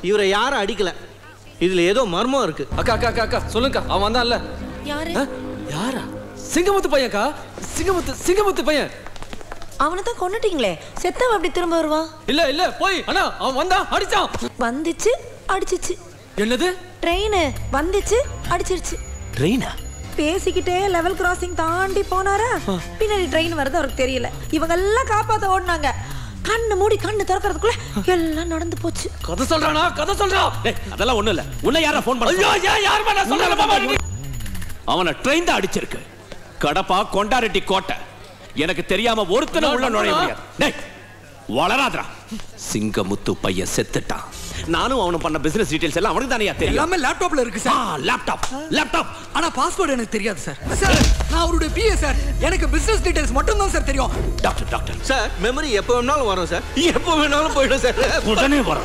இவரை யாரும் அடிக்கல இதுல ஏதோ மர்மம் இருக்கு அக்கா அக்கா அக்கா அக்கா சொல்லுங்கக்கா அவன் வந்தான்ல யாரு ஆ? யாரா சிங்கமுத்து பையன்க்கா சிங்கமுத்து சிங்கமுத்து பையன் அவனை தான் கொண்டுட்டீங்களே செத்தவன் அப்படி திரும்ப வருவான் இல்ல இல்ல போய் அண்ணா அவன் வந்தான் அடிச்சான் வந்துச்சு அடிச்சிச்சு என்னது ட்ரெயின் வந்துச்சு அடிச்சிருச்சு ட்ரெயினா பேசிக்கிட்டே லெவல் கிராசிங் தாண்டி போனாரா பின்னாடி ட்ரெயின் வருது அவருக்கு தெரியல இவங்க எல்லாம் காப்பாத்த ஓடுனாங்க கண்ணு மூடி கண்ணு திறக்கிறதுக்குள்ள எல்லாம் நடந்து போச்சு கதை சொல்றானா கதை சொல்றான் டேய், அதெல்லாம் ஒண்ணும் இல்ல உன்னை யாரா போன் பண்ண ஐயோ ஏன் யார் மேல சொல்றல அவனை ட்ரெயின் தான் அடிச்சிருக்கு கடப்பா கொண்டாரெட்டி கோட்டை எனக்கு தெரியாம ஒருத்தனை உள்ள நுழைய முடியாது டேய் வளராதடா சிங்கமுத்து பையன் செத்துட்டான் நானும் அவனும் பண்ண பிசினஸ் டீடைல்ஸ் எல்லாம் அவனுக்கு தானே தெரியும் எல்லாமே லேப்டாப்ல இருக்கு ஆ சார் லேப்டாப் லேப்டாப் ஆனா பாஸ்வேர்டு எனக்கு தெரியாது சார் சார் நான் அவருடைய பிஏ சார் எனக்கு பிசினஸ் டீடைல்ஸ் மட்டும் தான் சார் தெரியும் டாக்டர் டாக்டர் சார் மெமரி எப்போ வேணாலும் வரும் சார் எப்போ வேணாலும் போயிடும் சார் உடனே வரும்